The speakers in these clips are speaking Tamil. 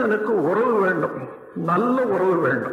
மனிதனுக்கு உறவு வேண்டும் நல்ல உறவு வேண்டும்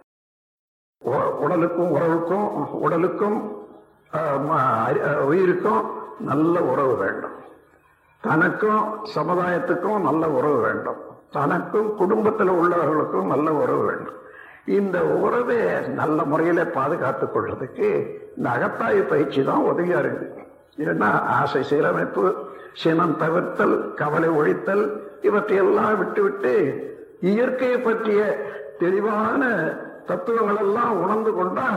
உ- உடலுக்கும் உறவுக்கும் உடலுக்கும் ஆஹ், ம- அறி- ஆஹ், உயிருக்கும் நல்ல உறவு வேண்டும் தனக்கும் சமுதாயத்துக்கும் நல்ல உறவு வேண்டும் தனக்கும் குடும்பத்தில் உள்ளவர்களுக்கும் நல்ல உறவு வேண்டும் இந்த உறவை நல்ல முறையில் பாதுகாத்துக் கொள்றதுக்கு இந்த அகத்தாய்வு பயிற்சி தான் உதவியா இருக்குது ஏன்னா ஆசை சீரமைப்பு சினம் தவிர்த்தல் கவலை ஒழித்தல் இவற்றையெல்லாம் விட்டுவிட்டு இயற்கையை பற்றிய தெளிவான தத்துவங்கள் எல்லாம் உணர்ந்து கொண்டா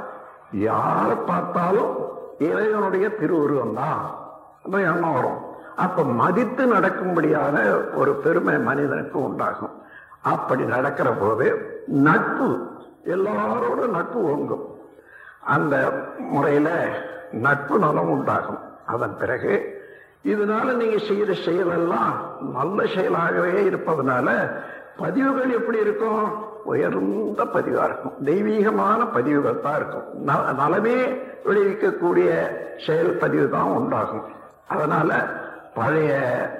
யாரை பார்த்தாலும் இறைவனுடைய திருவுருவம் தான் எண்ணம் வரும் அப்ப மதித்து நடக்கும்படியான ஒரு பெருமை மனிதனுக்கு உண்டாகும் அப்படி நடக்கிற போது நட்பு எல்லாரோடும் நட்பு ஓங்கும் அந்த முறையில நட்பு நலம் உண்டாகும் அதன் பிறகு இதனால நீங்க செய்யற செயலெல்லாம் நல்ல செயலாகவே இருப்பதனால பதிவுகள் எப்படி இருக்கும் உயர்ந்த பதிவா இருக்கும் தெய்வீகமான பதிவுகள் தான் இருக்கும் ந- நலமே விளைவிக்கக்கூடிய செயல் பதிவு தான் உண்டாகும் அதனால பழைய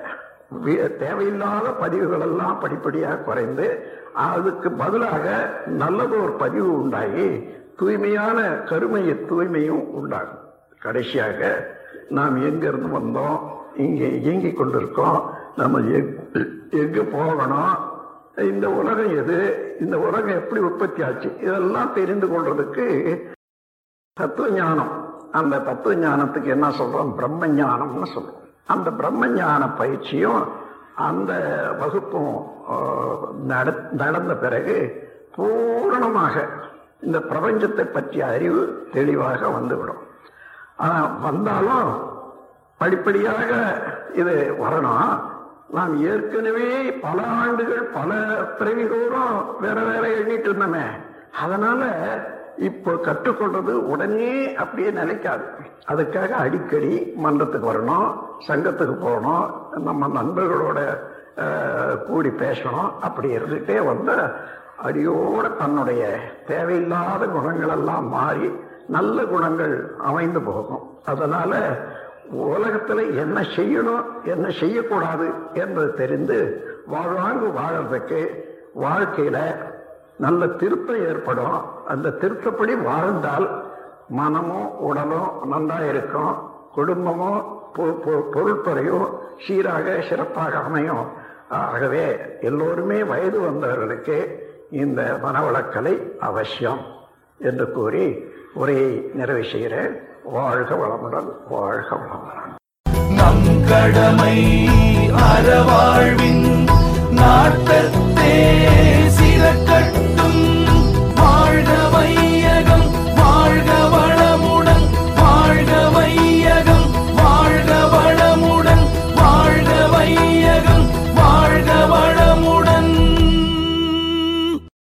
வி- தேவையில்லாத பதிவுகள் எல்லாம் படிப்படியாக குறைந்து அதுக்கு பதிலாக நல்லது ஒரு பதிவு உண்டாகி தூய்மையான கருமைய தூய்மையும் உண்டாகும் கடைசியாக நாம் எங்கிருந்து வந்தோம் இங்கே இயங்கிக் கொண்டிருக்கோம் நம்ம எங்- எங்க போகணும் இந்த உலகம் எது இந்த உலகம் எப்படி உற்பத்தி ஆச்சு இதெல்லாம் தெரிந்து கொள்றதுக்கு தத்துவ ஞானம் அந்த தத்துவ ஞானத்துக்கு என்ன சொல்றோம் பிரம்ம ஞானம்னு சொல்றோம் அந்த பிரம்ம ஞான பயிற்சியும் அந்த வகுப்பும் ஆஹ், நட- நடந்த பிறகு பூரணமாக இந்த பிரபஞ்சத்தை பற்றிய அறிவு தெளிவாக வந்துவிடும் ஆனா வந்தாலும் படிப்படியாக இது வரணும் நாம் ஏற்கனவே பல ஆண்டுகள் பல பிறவிதோறும் வேற வேற எண்ணிட்டு இருந்தோமே அதனால இப்போ கற்றுக்கொள்றது உடனே அப்படியே நிலைக்காது அதுக்காக அடிக்கடி மன்றத்துக்கு வரணும் சங்கத்துக்கு போகணும் நம்ம நண்பர்களோட அஹ், கூடி பேசணும் அப்படி இருந்துட்டே வந்து அடியோட தன்னுடைய தேவையில்லாத குணங்கள் எல்லாம் மாறி நல்ல குணங்கள் அமைந்து போகும் அதனால உலகத்துல என்ன செய்யணும் என்ன செய்யக்கூடாது என்பது தெரிந்து வாழ்வாங்கு வாழறதுக்கு வாழ்க்கையில நல்ல திருத்தம் ஏற்படும் அந்த திருத்தப்படி வாழ்ந்தால் மனமும் உடலும் நன்றா இருக்கும் குடும்பமும் பொ- பொ- பொருட்துறையும் சீராக சிறப்பாக அமையும் ஆகவே எல்லோருமே வயது வந்தவர்களுக்கு இந்த மனவளக்கலை அவசியம் என்று கூறி உரையை நிறைவு செய்கிறேன் வாழ்க வளமுடன் வாழ்க வளமுடன் நம் கடமை